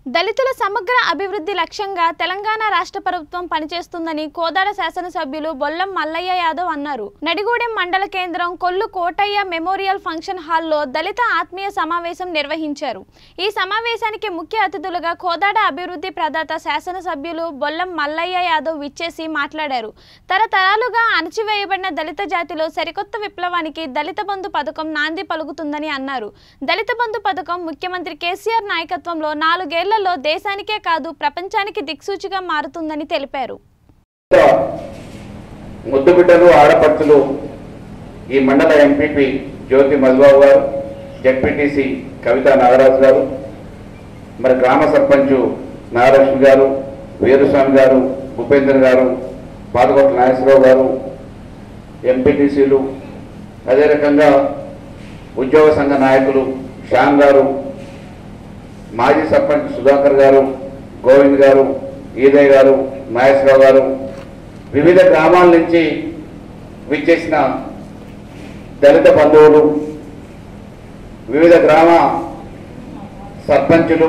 దళితుల సమగ్ర అభివృద్ధి లక్ష్యంగా తెలంగాణ రాష్ట్ర ప్రభుత్వం పనిచేస్తుందని కోదాడ శాసనసభ్యులు బొల్లం మల్లయ్య యాదవ్ అన్నారు నడిగూడెం మండల కేంద్రం కొల్లు కోటయ్య మెమోరియల్ ఫంక్షన్ హాల్లో దళిత ఆత్మీయ సమావేశం నిర్వహించారు ఈ సమావేశానికి ముఖ్య అతిథులుగా కోదాడ అభివృద్ధి ప్రదాత శాసనసభ్యులు బొల్లం మల్లయ్య యాదవ్ విచ్చేసి మాట్లాడారు తరతరాలుగా అణచివేయబడిన దళిత జాతిలో సరికొత్త విప్లవానికి దళిత బంధు పథకం నాంది పలుకుతుందని అన్నారు దళిత బంధు పథకం ముఖ్యమంత్రి కేసీఆర్ నాయకత్వంలో నాలుగేళ్లలో దేశానికే కాదు ప్రపంచానికి దిక్సూచిగా మారుతుందని తెలిపారు ముద్దు బిడ్డలు ఆడపడుచులు ఈ మండల ఎంపీపీ జ్యోతి మధుబాబు గారు జడ్పీటీసీ కవిత నాగరాజు గారు మరి గ్రామ సర్పంచ్ నాగలక్ష్మి గారు వీరస్వామి గారు భూపేందర్ గారు పాదకొట్ల నాగేశ్వరరావు గారు ఎంపీటీసీలు అదే రకంగా ఉద్యోగ సంఘ నాయకులు శ్యామ్ గారు మాజీ సర్పంచ్ సుధాకర్ గారు గోవింద్ గారు ఈదయ్ గారు నాగేశ్వరరావు గారు వివిధ గ్రామాల నుంచి విచ్చేసిన దళిత బంధువులు వివిధ గ్రామ సర్పంచులు